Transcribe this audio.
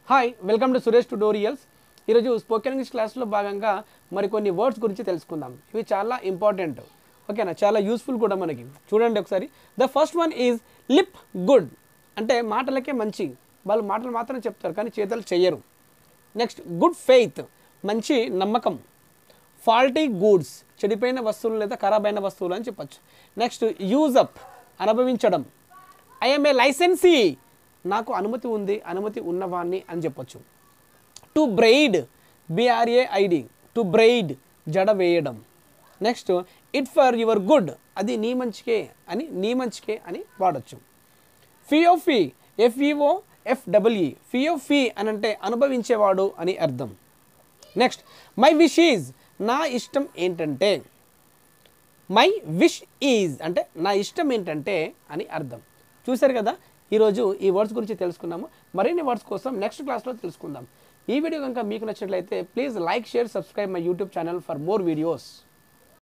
hi welcome to Suresh tutorials ఈరోజు spoken English క్లాస్లో భాగంగా మరికొన్ని వర్డ్స్ గురించి తెలుసుకుందాం ఇవి చాలా ఇంపార్టెంట్ ఓకేనా చాలా యూస్ఫుల్ కూడా మనకి చూడండి ఒకసారి the first one is lip good అంటే మాటలకే మంచి వాళ్ళు మాటలు మాత్రం చెప్తారు కానీ చేతలు చెయ్యరు నెక్స్ట్ గుడ్ ఫెయిత్ మంచి నమ్మకం ఫాల్టీ గూడ్స్ చెడిపోయిన వస్తువులు లేదా ఖరాబ్ అయిన వస్తువులు అని చెప్పచ్చు నెక్స్ట్ యూజ్ అప్ అనుభవించడం ఐఎమ్ ఏ లైసెన్సీ నాకు అనుమతి ఉంది అనుమతి ఉన్నవాణ్ణి అని చెప్పొచ్చు to braid BRA ID to braid జడ వేయడం next it for your good అది నీ మంచికే అని నీ మంచికే అని వాడచ్చు ఫియోఫీ ఎఫ్ఈఓ ఎఫ్డబ్ల్ఈ ఫియోఫీ అని అంటే అనుభవించేవాడు అని అర్థం నెక్స్ట్ మై విష్ ఈజ్ నా ఇష్టం ఏంటంటే మై విష్ ఈజ్ అంటే నా ఇష్టం ఏంటంటే అని అర్థం చూశారు కదా ఈరోజు ఈ వర్డ్స్ గురించి తెలుసుకున్నాము మరిన్ని వర్డ్స్ కోసం నెక్స్ట్ క్లాస్లో తెలుసుకుందాం ఈ వీడియో కనుక మీకు నచ్చినట్లయితే please like share subscribe my YouTube channel for more videos